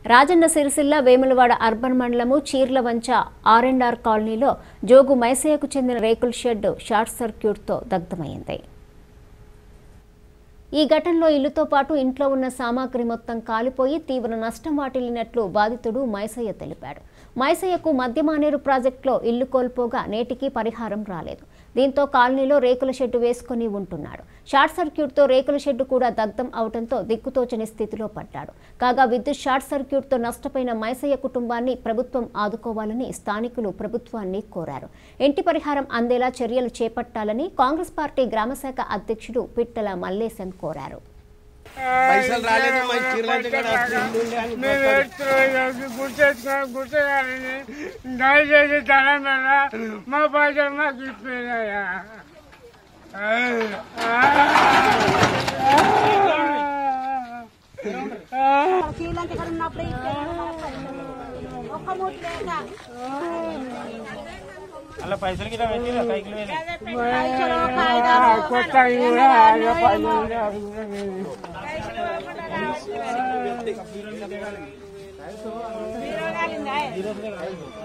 Rajanna Sircilla Vemulawada urban మండలము Chirlavancha are and are కాలనీలో జోగు మైసయ్యకు చెందిన రేకుల షెడ్ షార్ట్ సర్క్యూట్తో దగ్ధమైంది ఈ ఘటనలో ఇల్లుతో పాటు ఇంట్లో ఉన్న సామాగ్రి మొత్తం కాలిపోయి తీవ్ర నష్టం వాటిల్లినట్లు బాధితుడు మైసయ్య తెలిపాడు మైసయ్యకు మద్యమానేరు ప్రాజెక్టులో ఇల్లు కోల్పోగా నేటికి పరిహారం రాలేదు దీంతో కాలనీలో రేకుల షెడ్డు వేసుకుని ఉంటున్నాడు షార్ట్ సర్క్యూట్తో రేకుల షెడ్డు కూడా దగ్ధం అవడంతో దిక్కుతోచని స్థితిలో పడ్డాడు కాగా విద్యుత్ షార్ట్ సర్క్యూట్తో నష్టపోయిన మైసయ్య కుటుంబాన్ని ప్రభుత్వం ఆదుకోవాలని స్థానికులు ప్రభుత్వాన్ని కోరారు ఇంటి పరిహారం అందేలా చర్యలు చేపట్టాలని కాంగ్రెస్ పార్టీ గ్రామశాఖ అధ్యక్షుడు పిట్టల మల్లేశం కోరారు పైసలు రాలేదు మా చీరలంటే కూడా ఇల్లు ఉండే అని మేము ఎత్తుకోవాలి గుర్తెచ్చుకొని గుర్తుగాలని దయచేసి ధనం మీద మా పైసలు మాకు ఇప్పినాయా శ్రీలంక ఇక్కడ ఉన్నప్పుడు ఇక్కడ ఒక్క మూట లేక అలా పైసలు గిట్లా పెట్టిరా సైకిల్ మీద పైసలు కాగితాలు కొత్త కూడా అయ్యో పైసలు కూడా అవి కూడా లేదు. బీరువా కాలిందా?